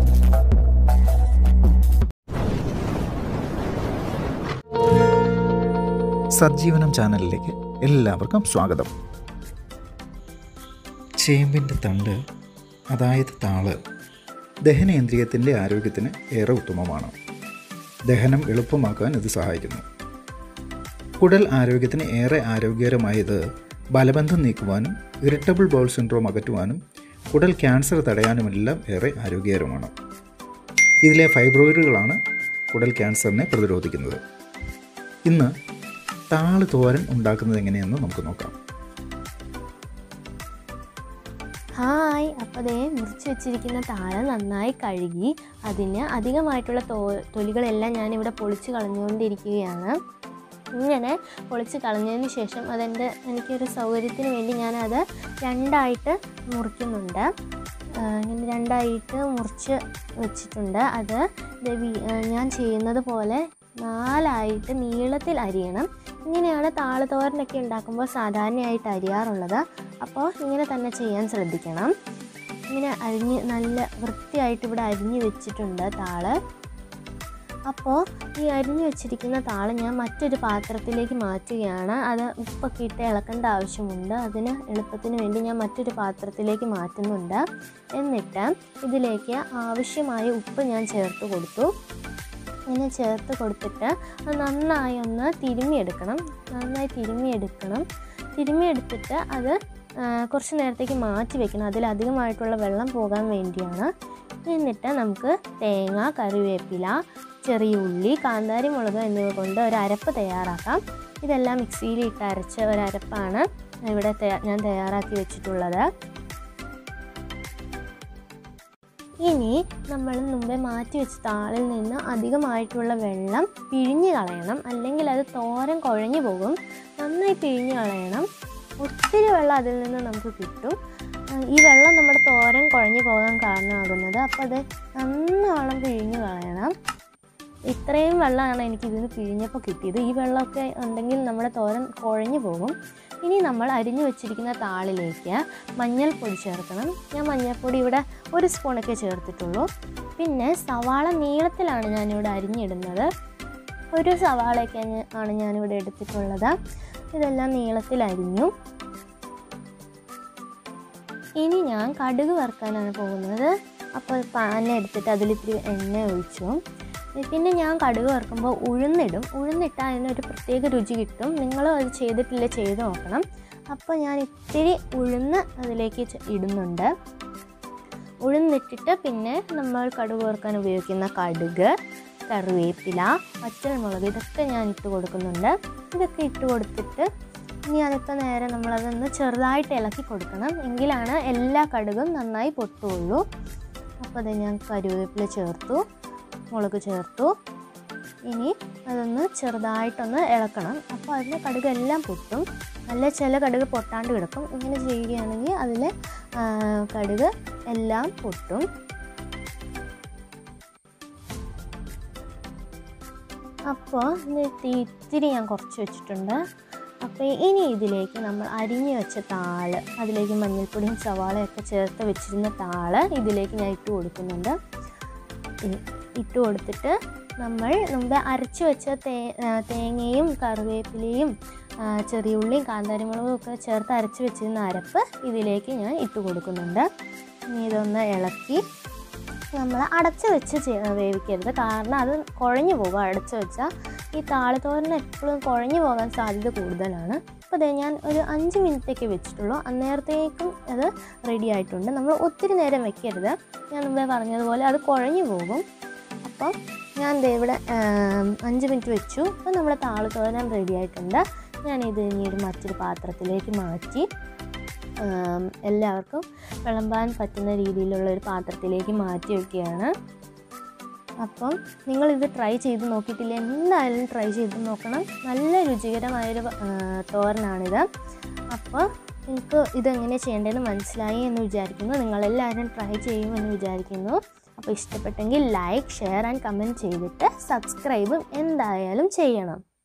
സജ്ജീവനം ചാനലിലേക്ക് എല്ലാവർക്കും സ്വാഗതം ചേമ്പിൻ്റെ തണ്ട് അതായത് താള് ദഹനേന്ദ്രിയത്തിൻ്റെ ആരോഗ്യത്തിന് ഏറെ ഉത്തമമാണ് ദഹനം എളുപ്പമാക്കാൻ ഇത് സഹായിക്കുന്നു കുടൽ ആരോഗ്യത്തിന് ഏറെ ആരോഗ്യകരമായത് ബലബന്ധം നീക്കുവാനും ഇറിറ്റബിൾ ബൗൾ സിൻഡ്രോം അകറ്റുവാനും കുടൽ ക്യാൻസർ തടയാനുമെല്ലാം ഏറെ ആരോഗ്യകരമാണ് ഇതിലെ ഫൈബ്രോയിഡുകളാണ് കുടൽ ക്യാൻസറിനെ പ്രതിരോധിക്കുന്നത് ഇന്ന് താള് തോരൻ ഉണ്ടാക്കുന്നത് എങ്ങനെയെന്ന് നമുക്ക് നോക്കാം ഹായ് അപ്പോൾ ദേ മുറിച്ച് വെച്ചിരിക്കുന്ന താള നന്നായി കഴുകി അതിന് അധികമായിട്ടുള്ള തോ തൊലികളെല്ലാം ഞാനിവിടെ പൊളിച്ച് കളഞ്ഞുകൊണ്ടിരിക്കുകയാണ് ഇങ്ങനെ പൊളിച്ച് കളഞ്ഞതിന് ശേഷം അതെൻ്റെ എനിക്കൊരു സൗകര്യത്തിന് വേണ്ടി ഞാനത് രണ്ടായിട്ട് മുറിക്കുന്നുണ്ട് ആ, ഇങ്ങനെ രണ്ടായിട്ട് മുറിച്ച് വെച്ചിട്ടുണ്ട് അത് ദേ വി- ആ, ഞാൻ ചെയ്യുന്നത് പോലെ നാലായിട്ട് നീളത്തിൽ അരിയണം ഇങ്ങനെയാണ് താളുതോരനൊക്കെ ഉണ്ടാക്കുമ്പോൾ സാധാരണയായിട്ട് അരിയാറുള്ളത് അപ്പോൾ ഇങ്ങനെ തന്നെ ചെയ്യാൻ ശ്രദ്ധിക്കണം ഇങ്ങനെ അരിഞ്ഞ് നല്ല വൃത്തിയായിട്ട് ഇവിടെ അരിഞ്ഞ് വെച്ചിട്ടുണ്ട് താള് അപ്പോൾ ഈ അരിഞ്ഞു വെച്ചിരിക്കുന്ന താള് ഞാൻ മറ്റൊരു പാത്രത്തിലേക്ക് മാറ്റുകയാണ് അത് ഉപ്പൊക്കെ ഇട്ട് ഇളക്കേണ്ട ആവശ്യമുണ്ട് അതിന് എളുപ്പത്തിന് വേണ്ടി ഞാൻ മറ്റൊരു പാത്രത്തിലേക്ക് മാറ്റുന്നുണ്ട് എന്നിട്ട് ഇതിലേക്ക് ആവശ്യമായ ഉപ്പ് ഞാൻ ചേർത്ത് കൊടുത്തു ഇങ്ങനെ ചേർത്ത് കൊടുത്തിട്ട് അത് നന്നായി ഒന്ന് തിരുമ്മിയെടുക്കണം നന്നായി തിരുമ്മിയെടുക്കണം തിരുമ്മിയെടുത്തിട്ട് അത് ആ, കുറച്ച് നേരത്തേക്ക് മാറ്റി വെക്കണം അതിലധികമായിട്ടുള്ള വെള്ളം പോകാൻ വേണ്ടിയാണ് എന്നിട്ട് നമുക്ക് തേങ്ങ കറിവേപ്പില ചെറിയ ഉള്ളി കാന്താരി മുളക് എന്നിവ കൊണ്ട് ഒരു അരപ്പ് തയ്യാറാക്കാം ഇതെല്ലാം മിക്സിയിൽ ഇട്ട് അരച്ച ഒരു അരപ്പാണ് ഇവിടെ തയ്യാ- ഞാൻ തയ്യാറാക്കി വെച്ചിട്ടുള്ളത് ഇനി നമ്മൾ മുമ്പേ മാറ്റി വെച്ച താളിൽ നിന്ന് അധികമായിട്ടുള്ള വെള്ളം പിഴിഞ്ഞ് കളയണം അല്ലെങ്കിൽ അത് തോരൻ കുഴഞ്ഞു പോകും നന്നായി പിഴിഞ്ഞ് കളയണം ഒത്തിരി വെള്ളം അതിൽ നിന്ന് നമുക്ക് കിട്ടും ആ, ഈ വെള്ളം നമ്മുടെ തോരൻ കുഴഞ്ഞു പോകാൻ കാരണമാകുന്നത് അപ്പോൾ അത് നന്നോളം പിഴിഞ്ഞ് കളയണം ഇത്രയും വെള്ളമാണ് എനിക്ക് ഇതിന് പിഴിഞ്ഞപ്പോൾ കിട്ടിയത് ഈ വെള്ളമൊക്കെ ഉണ്ടെങ്കിൽ നമ്മുടെ തോരൻ കുഴഞ്ഞു പോകും ഇനി നമ്മൾ അരിഞ്ഞു വെച്ചിരിക്കുന്ന താളിലേക്ക് മഞ്ഞൾപ്പൊടി ചേർക്കണം ഞാൻ മഞ്ഞൾപ്പൊടി ഇവിടെ ഒരു സ്പൂണൊക്കെ ചേർത്തിട്ടുള്ളൂ പിന്നെ സവാള നീളത്തിലാണ് ഞാനിവിടെ അരിഞ്ഞിടുന്നത് ഒരു സവാളയൊക്കെ ഞാൻ- ആണ് ഞാനിവിടെ എടുത്തിട്ടുള്ളത് ഇതെല്ലാം നീളത്തിൽ അരിഞ്ഞു ഇനി ഞാൻ കടുക് വറുക്കാനാണ് പോകുന്നത് അപ്പോൾ പാന എടുത്തിട്ട് അതിലിത്തിരി എണ്ണ ഒഴിച്ചു പിന്നെ ഞാൻ കടുക് വറുക്കുമ്പോൾ ഉഴുന്നിടും ഉഴുന്നിട്ടാൽ അതിനൊരു പ്രത്യേക രുചി കിട്ടും നിങ്ങളും അത് ചെയ്തിട്ടില്ല ചെയ്ത് നോക്കണം അപ്പോൾ ഞാൻ ഇത്തിരി ഉഴുന്ന് അതിലേക്ക് ചെ- ഇടുന്നുണ്ട് ഉഴുന്നിട്ടിട്ട് പിന്നെ നമ്മൾ കടുക് വറുക്കാൻ ഉപയോഗിക്കുന്ന കടുക് കറിവേപ്പില പച്ചമുളക് ഇതൊക്കെ ഞാൻ ഇട്ട് കൊടുക്കുന്നുണ്ട് ഇതൊക്കെ ഇട്ട് കൊടുത്തിട്ട് ഇനി അതൊക്കെ നേരെ നമ്മളതൊന്ന് ചെറുതായിട്ട് ഇളക്കി കൊടുക്കണം എങ്കിലാണ് എല്ലാ കടുകും നന്നായി പൊട്ടുള്ളൂ അപ്പോൾ അത് ഞാൻ കറിവേപ്പില ചേർത്തു മുളക് ചേർത്തു ഇനി അതൊന്ന് ചെറുതായിട്ടൊന്ന് ഇളക്കണം അപ്പോൾ അതിൻ്റെ കടുക് എല്ലാം പൊട്ടും അല്ല ചില കടുക് പൊട്ടാണ്ട് കിടക്കും ഇങ്ങനെ ചെയ്യുകയാണെങ്കിൽ അതിൽ കടുക് എല്ലാം പൊട്ടും അപ്പോൾ തീ ഇത്തിരി ഞാൻ കുറച്ച് വെച്ചിട്ടുണ്ട് അപ്പോൾ ഇനി ഇതിലേക്ക് നമ്മൾ അരിഞ്ഞു വെച്ച താള് അതിലേക്ക് മഞ്ഞൾപ്പൊടിയും സവാളയൊക്കെ ചേർത്ത് വെച്ചിരുന്ന താള് ഇതിലേക്ക് ഞാൻ ഇട്ട് കൊടുക്കുന്നുണ്ട് ഇ- ഇട്ട് കൊടുത്തിട്ട് നമ്മൾ മുമ്പ് അരച്ചു വെച്ച തേ ആ, തേങ്ങയും കറിവേപ്പിലയും ആ, ചെറിയ ഉള്ളിയും കാന്താരിമുളകും ഒക്കെ ചേർത്ത് അരച്ച് വെച്ചിരുന്ന അരപ്പ് ഇതിലേക്ക് ഞാൻ ഇട്ട് കൊടുക്കുന്നുണ്ട് ഇനി ഇതൊന്ന് ഇളക്കി നമ്മൾ അടച്ച് വെച്ച് ചെ- വേവിക്കരുത് കാരണം അത് കുഴഞ്ഞു പോകും അടച്ച് വെച്ചാൽ ഈ താളിത്തോരൻ എപ്പോഴും കുഴഞ്ഞു പോകാൻ സാധ്യത കൂടുതലാണ് അപ്പോൾ ദേ ഞാൻ ഒരു അഞ്ച് മിനിറ്റൊക്കെ വെച്ചിട്ടുള്ളൂ അന്നേരത്തേക്കും അത് റെഡി ആയിട്ടുണ്ട് നമ്മൾ ഒത്തിരി നേരം വെക്കരുത് ഞാൻ മുമ്പേ പറഞ്ഞതുപോലെ അത് കുഴഞ്ഞു പോകും അപ്പം ഞാൻ ദേ ഇവിടെ ആം, അഞ്ച് മിനിറ്റ് വെച്ചു അപ്പോൾ നമ്മുടെ താളിത്തോരൻ റെഡി ആയിട്ടുണ്ട് ഞാനിത് ഇനി ഒരു മറ്റൊരു പാത്രത്തിലേക്ക് മാറ്റി ആം, എല്ലാവർക്കും വിളമ്പാൻ പറ്റുന്ന രീതിയിലുള്ള ഒരു പാത്രത്തിലേക്ക് മാറ്റി വയ്ക്കുകയാണ് അപ്പം നിങ്ങളിത് ട്രൈ ചെയ്ത് നോക്കിയിട്ടില്ല എന്തായാലും ട്രൈ ചെയ്ത് നോക്കണം നല്ല രുചികരമായൊരു ആ, തോരനാണിത് അപ്പോൾ നിങ്ങൾക്ക് ഇതെങ്ങനെ ചെയ്യേണ്ടതെന്ന് മനസ്സിലായി എന്ന് വിചാരിക്കുന്നു നിങ്ങളെല്ലാവരും ട്രൈ ചെയ്യുമെന്ന് വിചാരിക്കുന്നു അപ്പോൾ ഇഷ്ടപ്പെട്ടെങ്കിൽ ലൈക്ക് ഷെയർ ആൻഡ് കമൻറ്റ് ചെയ്തിട്ട് സബ്സ്ക്രൈബും എന്തായാലും ചെയ്യണം